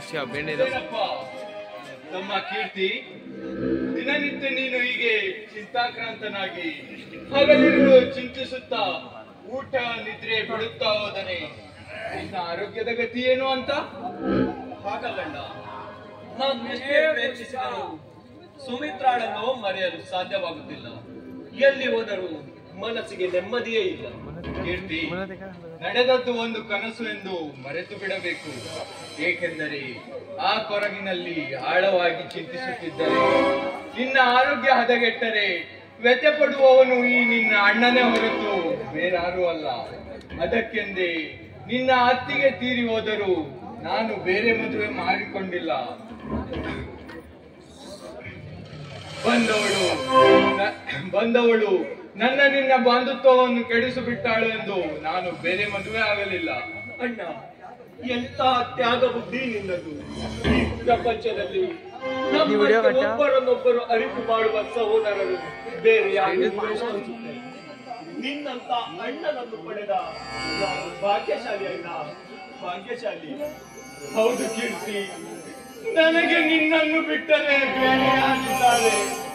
ಶಿವ ಬೆಣ್ಣೆದು ಏನಪ್ಪ ತಮ್ಮ ಕೀರ್ತಿ ದಿನನಿತ್ಯ ನೀನು ಹೀಗೆ ಚಿಂತಾಕ್ರಾಂತನಾಗಿ ಹಗಲಿರುಳು ಚಿಂತಿಸುತ್ತಾ ಊಟ ನಿದ್ರೆ ಬಿಡುತ್ತಾ ಹೋದರೆ ನಿನ್ನ ಆರೋಗ್ಯದ ಗತಿ ಏನು ಅಂತ ಹಾಗಲ್ಲಣ್ಣ ನಾನು ಎಷ್ಟೇ ಪ್ರಯತ್ನಿಸಿದರೂ ಸುಮಿತ್ರಾಳನ್ನು ಮರೆಯಲು ಸಾಧ್ಯವಾಗುತ್ತಿಲ್ಲ ಎಲ್ಲಿ ಹೋದರೂ ಮನಸ್ಸಿಗೆ ನೆಮ್ಮದಿಯೇ ಇಲ್ಲ ಕೀರ್ತಿ ನಡೆದದ್ದು ಒಂದು ಕನಸು ಎಂದು ಮರೆತು ಬಿಡಬೇಕು ಏಕೆಂದರೆ ಆ ಕೊರಗಿನಲ್ಲಿ ಆಳವಾಗಿ ಚಿಂತಿಸುತ್ತಿದ್ದರೆ ನಿನ್ನ ಆರೋಗ್ಯ ಹದಗೆಟ್ಟರೆ ವ್ಯಥೆ ಪಡುವವನು ಈ ನಿನ್ನ ಅಣ್ಣನೇ ಹೊರತು ಬೇರಾರೂ ಅಲ್ಲ ಅದಕ್ಕೆಂದೇ ನಿನ್ನ ಅತ್ತಿಗೆ ತೀರಿ ಹೋದರೂ ನಾನು ಬೇರೆ ಮದುವೆ ಮಾಡಿಕೊಂಡಿಲ್ಲ ಬಂದವಳು ನ- ಬಂದವಳು ನನ್ನ ನಿನ್ನ ಬಂಧುತ್ವವನ್ನು ಕೆಡಿಸಿ ಬಿಟ್ಟಾಳು ಎಂದು ನಾನು ಬೇರೆ ಮದುವೆ ಆಗಲಿಲ್ಲ ಅಣ್ಣ ಎಂತ ತ್ಯಾಗ ಬುದ್ಧಿ ನಿನ್ನದು ಈ ಪ್ರಪಂಚದಲ್ಲಿ ನಮ್ಮಂತೆ ಒಬ್ಬರನ್ನೊಬ್ಬರು ಅರಿತು ಮಾಡುವ ಸಹೋದರರು ಬೇರೆ ಯಾರು ಅನಿಸುತ್ತೆ ನಿನ್ನಂತ ಅಣ್ಣನನ್ನು ಪಡೆದ ನಾನು ಭಾಗ್ಯಶಾಲಿ ಅಣ್ಣ ಭಾಗ್ಯಶಾಲಿ ಹೌದು ಕೀರ್ತಿ ನನಗೆ ನಿನ್ನನ್ನು ಬಿಟ್ಟರೆ ಬೇರೆ ಯಾರಿದ್ದಾರೆ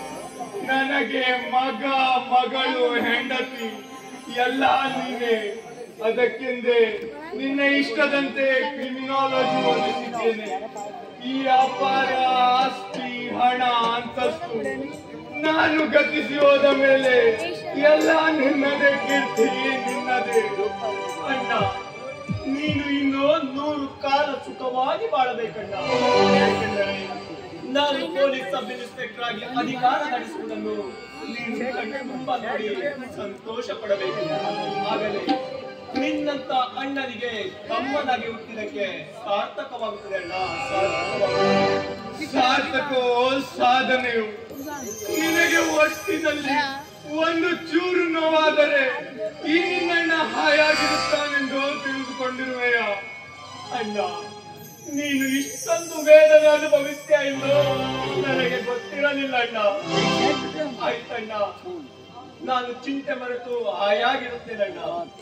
ನನಗೆ ಮಗ ಮಗಳು ಹೆಂಡತಿ ಎಲ್ಲ ನೀನೆ ಅದಕ್ಕೆಂದೇ ನಿನ್ನ ಇಷ್ಟದಂತೆ ಕ್ರಿಮಿನಾಲಜಿ ಓದಿಸಿದ್ದೇನೆ ಈ ಅಪಾರ ಆಸ್ತಿ ಹಣ ಅಂತಸ್ತು ನಾನು ಗತಿಸಿ ಹೋದ ಮೇಲೆ ಎಲ್ಲ ನಿನ್ನದೇ ಕೀರ್ತಿ ನಿನ್ನದೇ ಅಣ್ಣ ನೀನು ಇನ್ನು ನೂರು ಕಾಲ ಸುಖವಾಗಿ ಬಾಳಬೇಕಣ್ಣ ಯಾಕೆಂದರೆ ನಾನು ಪೊಲೀಸ್ ಸಬ್ ಇನ್ಸ್ಪೆಕ್ಟರ್ ಆಗಿ ಅಧಿಕಾರ ನಡೆಸುವುದನ್ನು ನೀನು ಕಣ್ಣು ತುಂಬ ನೋಡಿ ಸಂತೋಷ ಪಡಬೇಕು ಆಗಲೇ ನಿನ್ನಂತ ಅಣ್ಣನಿಗೆ ತಮ್ಮನಾಗಿ ಹುಟ್ಟಿದಕ್ಕೆ ಸಾರ್ಥಕವಾಗುತ್ತದೆ ಅಣ್ಣ ಸಾರ್ಥಕವಾಗುತ್ತದೆ ಸಾರ್ಥಕೋ ಸಾಧನೆಯು ನಿನಗೆ ಒಟ್ಟಿನಲ್ಲಿ ಒಂದು ಚೂರು ನೋವಾದರೆ ಈ ನಿನ್ನಣ್ಣ ಹಾಯಾಗಿರುತ್ತಾನೆಂದು ತಿಳಿದುಕೊಂಡಿರುವೆಯ ಅಣ್ಣ ನೀನು ಇಷ್ಟೊಂದು ವೇದನೆ ಅನುಭವಿಸ್ತೀಯ ಎಂದು ನನಗೆ ಗೊತ್ತಿರಲಿಲ್ಲ ಅಣ್ಣ ಆಯ್ತಣ್ಣ ನಾನು ಚಿಂತೆ ಮರೆತು ಹಾಯಾಗಿರುತ್ತೇನಣ್ಣ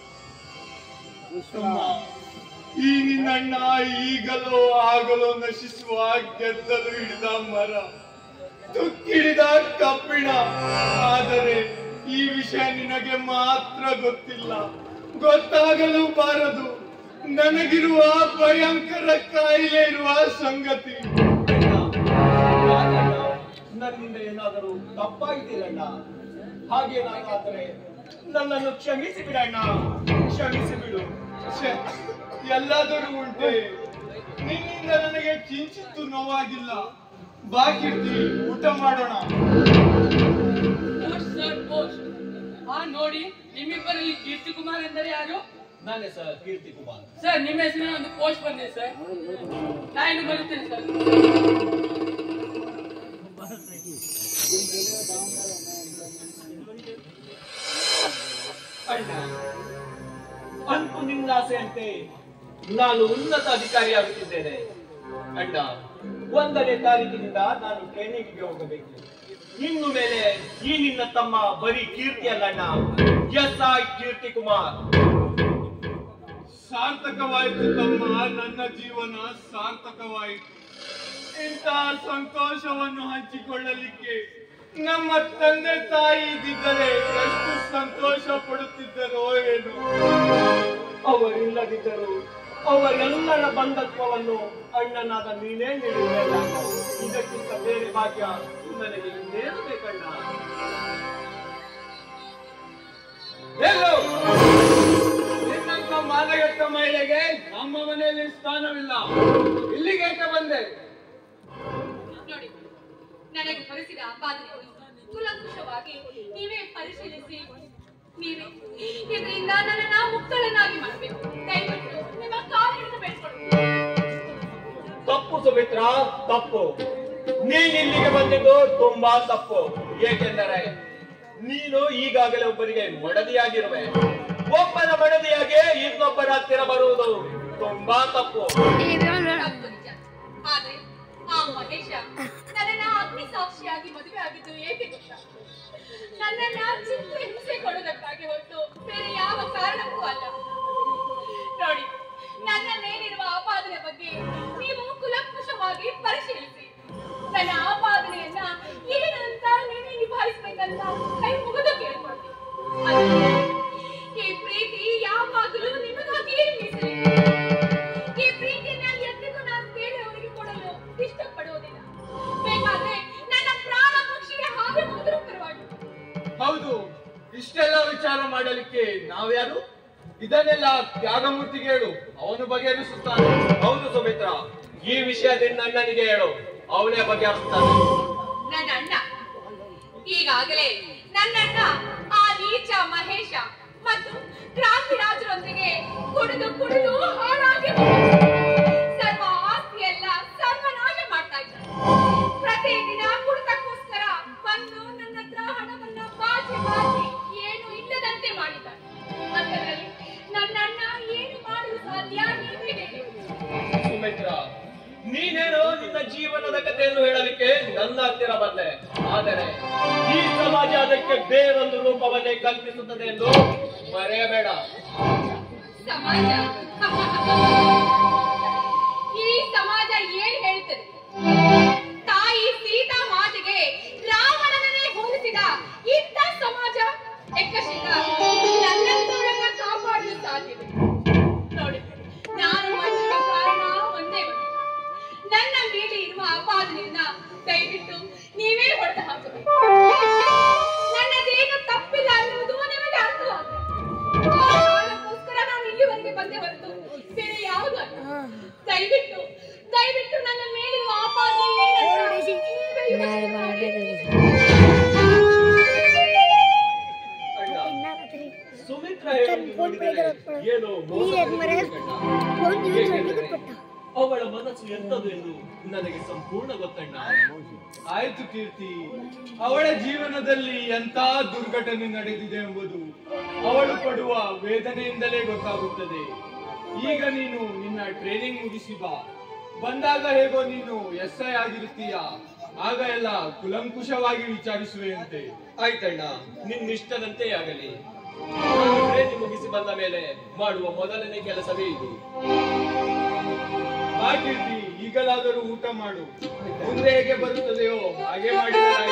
ತಮ್ಮ, ಈ ನಿನ್ನಣ್ಣ ಈಗಲೋ ಆಗಲೋ ನಶಿಸುವ ಗೆದ್ದಲು ಹಿಡಿದ ಮರ ತುಕ್ಕಿಡಿದ ಕಬ್ಬಿಣ ಆದರೆ ಈ ವಿಷಯ ನಿನಗೆ ಮಾತ್ರ ಗೊತ್ತಿಲ್ಲ ಗೊತ್ತಾಗಲು ಬಾರದು ನನಗಿರುವ ಭಯಂಕರ ಕಾಯಿಲೆ ಇರುವ ಸಂಗತಿ ಯಾಕಣ್ಣ? ನನ್ನಿಂದ ಏನಾದರೂ ತಪ್ಪಾಗಿದ್ದೀರಣ್ಣ ಹಾಗೇನಾಗಾದರೆ ನನ್ನನ್ನು ಕ್ಷಮಿಸಿ ಬಿಡಣ್ಣ ಕ್ಷಮಿಸಿ ಬಿಡು ಛೆ, ಎಲ್ಲಾದರೂ ಉಂಟೆ ನಿನ್ನಿಂದ ನನಗೆ ಕಿಂಚಿತ್ತು ನೋವಾಗಿಲ್ಲ ಬಾಕಿರ್ತಿ ಊಟ ಮಾಡೋಣ ಪೋಸ್ಟ್ ಸರ್ ಪೋಸ್ಟ್ ಹಾ ನೋಡಿ ನಿಮ್ಮಿಬ್ಬರಲ್ಲಿ ಕೀರ್ತಿ ಕುಮಾರ್ ಎಂದರೆ ಯಾರು ನಾನೇ ಸರ್ ಕೀರ್ತಿ ಕುಮಾರ್ ಸರ್ ನಿಮ್ಮ ಹೆಸರಿನ ಒಂದು ಪೋಸ್ಟ್ ಬಂದಿದೆ ಸರ್ ನಾ ಇನ್ನು ಬರುತ್ತೇನೆ ಸರ್ ಅಣ್ಣ ಅಂತೂ ನಿನ್ನಾಸೆಯಂತೆ ನಾನು ಉನ್ನತ ಅಧಿಕಾರಿಯಾಗುತ್ತಿದ್ದೇನೆ ಅಣ್ಣ ಒಂದನೇ ತಾರೀಕಿನಿಂದ ನಾನು ಟ್ರೈನಿಂಗಿಗೆ ಹೋಗಬೇಕು ಇನ್ನು ಮೇಲೆ ಈ ನಿನ್ನ ತಮ್ಮ ಬರೀ ಕೀರ್ತಿ ಅಲ್ಲ ಅಣ್ಣ ಎಸ್ ಐ ಕೀರ್ತಿ ಕುಮಾರ್ ಸಾರ್ಥಕವಾಯಿತು ತಮ್ಮ ನನ್ನ ಜೀವನ ಸಾರ್ಥಕವಾಯಿತು ಇಂತಹ ಸಂತೋಷವನ್ನು ಹಂಚಿಕೊಳ್ಳಲಿಕ್ಕೆ ನಮ್ಮ ತಂದೆ ತಾಯಿ ಇದ್ದಿದ್ದರೆ ಎಷ್ಟು ಸಂತೋಷ ಪಡುತ್ತಿದ್ದರೋ ಏನು ಅವರಿಲ್ಲದಿದ್ದರು ಅವರೆಲ್ಲರ ಬಂಧತ್ವವನ್ನು ಅಣ್ಣನಾದ ನೀನೇ ನೀಡಿದ್ದಲ್ಲ ಇದಕ್ಕಿಂತ ಬೇರೆ ಭಾಗ್ಯ ನನಗೆ ಇನ್ನೇನು ಬೇಕಣ್ಣ ಎಲ್ಲೋ ನಿನ್ನಂತ ಮಾನಗೆಟ್ಟ ಮಹಿಳೆಗೆ ನಮ್ಮ ಮನೆಯಲ್ಲಿ ಸ್ಥಾನವಿಲ್ಲ ಇಲ್ಲಿಗೆ ಏಕೆ ಬಂದೆ ನೋಡಿ ನನಗೆ ಹೊರಿಸಿದ ಆಪಾದನೆಗಳು ಕುಲಂಕುಷವಾಗಿ ನೀವೇ ಪರಿಶೀಲಿಸಿ ನೀವೇ ಇದರಿಂದ ನನ್ನನ್ನ ಮುಕ್ತಳನ್ನಾಗಿ ಮಾಡಬೇಕು ದಯವಿಟ್ಟು ನಿಮ್ಮ ಕಾಲು ಹಿಡಿದು ಬೇಡ್ಕೊಳ್ಳಿ ತಪ್ಪು ಸುಮಿತ್ರ ತಪ್ಪು ನೀನ್ ಇಲ್ಲಿಗೆ ಬಂದಿದ್ದು ತುಂಬಾ ತಪ್ಪು ಏಕೆಂದರೆ ನೀನು ಈಗಾಗಲೇ ಒಬ್ಬರಿಗೆ ಮಡದಿಯಾಗಿರುವೆ ಒಬ್ಬನ ಮಡದಿಯಾಗಿ ಇನ್ನೊಬ್ಬರ ಹತ್ತಿರ ಬರುವುದು ತುಂಬಾ ತಪ್ಪು ತಪ್ಪು ನಿಜ ಆದ್ರೆ ಆ ಮಹೇಶ ನನ್ನನ್ನ ಅಗ್ನಿ ಸಾಕ್ಷಿಯಾಗಿ ಮದುವೆ ಆಗಿದ್ದು ಏಕೆ ಗೊತ್ತಾ ನನ್ನನ್ನ ಚಿತ್ರ ಹಿಂಸೆ ಕೊಡೋದಕ್ಕಾಗಿ ಹೊರತು ಬೇರೆ ಯಾವ ಕಾರಣಕ್ಕೂ ಅಲ್ಲ ನೋಡಿ ನನ್ನ ಮೇಲಿರುವ ಆಪಾದನೆ ಬಗ್ಗೆ ನೀವು ಕುಲಂಕುಷ ಅದಕ್ಕೆ ನಾವ್ಯಾರು ಇದನ್ನೆಲ್ಲ ತ್ಯಾಗಮೂರ್ತಿಗೆ ಹೇಳು ಅವನು ಬಗೆಹರಿಸುತ್ತಾನೆ ಹೌದು ಸುಮಿತ್ರ ಈ ವಿಷಯ ನಿನ್ನ ಅಣ್ಣನಿಗೆ ಹೇಳು ಅವನೇ ಬಗೆಹರಿಸ್ತಾನೆ ನನ್ನ ಅಣ್ಣ ಈಗಾಗಲೇ ನನ್ನಣ್ಣ ಆ ನೀಚ ಮಹೇಶ ಮತ್ತು ಕ್ರಾಂತಿರಾಜರೊಂದಿಗೆ ಕುಡಿದು ಕುಡಿದು ಹಾಳಾಗಿ ಹೋಗಿದ್ದಾನೆ. ಸರ್ವ ಆಸ್ತಿಯೆಲ್ಲ ಸರ್ವನಾಶ ಮಾಡ್ತಾ ಇದ್ದಾನೆ ಪ್ರತಿದಿನ ಕುಡಿತಕ್ಕೋಸ್ಕರ ಬಂದು ನನ್ನ ಹತ್ರ ಹಣವನ್ನ ಬಾಚಿ ಬಾಚಿ ಏನು ಇಲ್ಲದಂತೆ ಮಾಡಿದ್ದಾನೆ ಅಂತದ್ರಲ್ಲಿ ನನ್ನಣ್ಣ ಏನು ಮಾಡಲು ಸಾಧ್ಯ ನೀವೇ ಹೇಳಿ ಸುಮಿತ್ರ ನೀನೇನೋ ನಿನ್ನ ಜೀವನದ ಕಥೆಯನ್ನು ಹೇಳಲಿಕ್ಕೆ ನನ್ನ ಹತ್ತಿರ ಬಂದೆ ಆದರೆ ಈ ಸಮಾಜ ಅದಕ್ಕೆ ಬೇರೊಂದು ರೂಪವನ್ನೇ ಕಲ್ಪಿಸುತ್ತದೆ ಎಂದು ಮರೆಯಬೇಡ ಸಮಾಜ ಈ ಸಮಾಜ ಏನ್ ಹೇಳ್ತದೆ ತಾಯಿ ಸೀತಾ ಮಾತೆಗೆ ರಾವಣನನ್ನೇ ಹೋಲಿಸಿದ ಇಂಥ ಸಮಾಜ ಎಕ್ಕಶಿಗ ನನ್ನಂತವರನ್ನ ಕಾಪಾಡಲು ಸಾಧ್ಯವಿದೆ ನೋಡಿ ನಾನು ಮಾಡಿರುವ ಕಾರಣ ಒಂದೇ ಒಂದು ನನ್ನ ಮೇಲೆ ಇರುವ ಅಪಾದನೆಯನ್ನ ದಯವಿಟ್ಟು ನೀವೇ ಹೊಡೆದು ಹಾಕಬೇಕು ನನ್ನದೇನು ತಪ್ಪಿಲ್ಲ ಅನ್ನುವುದು ನಿಮಗೆ ಅರ್ಥವಾಗಬೇಕು ಆ ಕಾರಣಕ್ಕೋಸ್ಕರ ನಾನು ಇಲ್ಲಿವರೆಗೆ ಬಂದೆ ಹೊರತು ಬೇರೆ ಯಾವುದು ಅಲ್ಲ ದಯವಿಟ್ಟು ದಯವಿಟ್ಟು ನನ್ನ ಮೇಲಿರುವ ಅಣ್ಣ ಸುಮಿತ್ರ ಹೇಳುವುದು ನೋಡಿದರೆ ಏನೋ ಮೋಸ ಏಕೆಂದರೆ ಅವಳ ಮನಸ್ಸು ಎಂತದು ಎಂದು ನನಗೆ ಸಂಪೂರ್ಣ ಗೊತ್ತಣ್ಣ ಆಯ್ತು ಕೀರ್ತಿ ಅವಳ ಜೀವನದಲ್ಲಿ ಎಂತ ದುರ್ಘಟನೆ ನಡೆದಿದೆ ಎಂಬುದು ಅವಳು ಪಡುವ ವೇದನೆಯಿಂದಲೇ ಗೊತ್ತಾಗುತ್ತದೆ ಈಗ ನೀನು ನಿನ್ನ ಟ್ರೈನಿಂಗ್ ಮುಗಿಸಿ ಬಾ ಬಂದಾಗ ಹೇಗೋ ನೀನು ಎಸ್ ಐ ಆಗಿರುತ್ತೀಯ ಆಗ ಎಲ್ಲ ಕುಲಂಕುಷವಾಗಿ ವಿಚಾರಿಸುವೆಯಂತೆ ಆಯ್ತಣ್ಣ ನಿನ್ನಿಷ್ಟದಂತೆ ಆಗಲಿ ನಾನು ಟ್ರೈನಿಂಗ್ ಮುಗಿಸಿ ಬಂದ ಮೇಲೆ ಮಾಡುವ ಮೊದಲನೇ ಕೆಲಸವೇ ಇದು ಬಾ ಕೀರ್ತಿ ಈಗಲಾದರೂ ಊಟ ಮಾಡು ಮುಂದೆ ಹೇಗೆ ಬರುತ್ತದೆಯೋ ಹಾಗೆ ಮಾಡಿದರೆ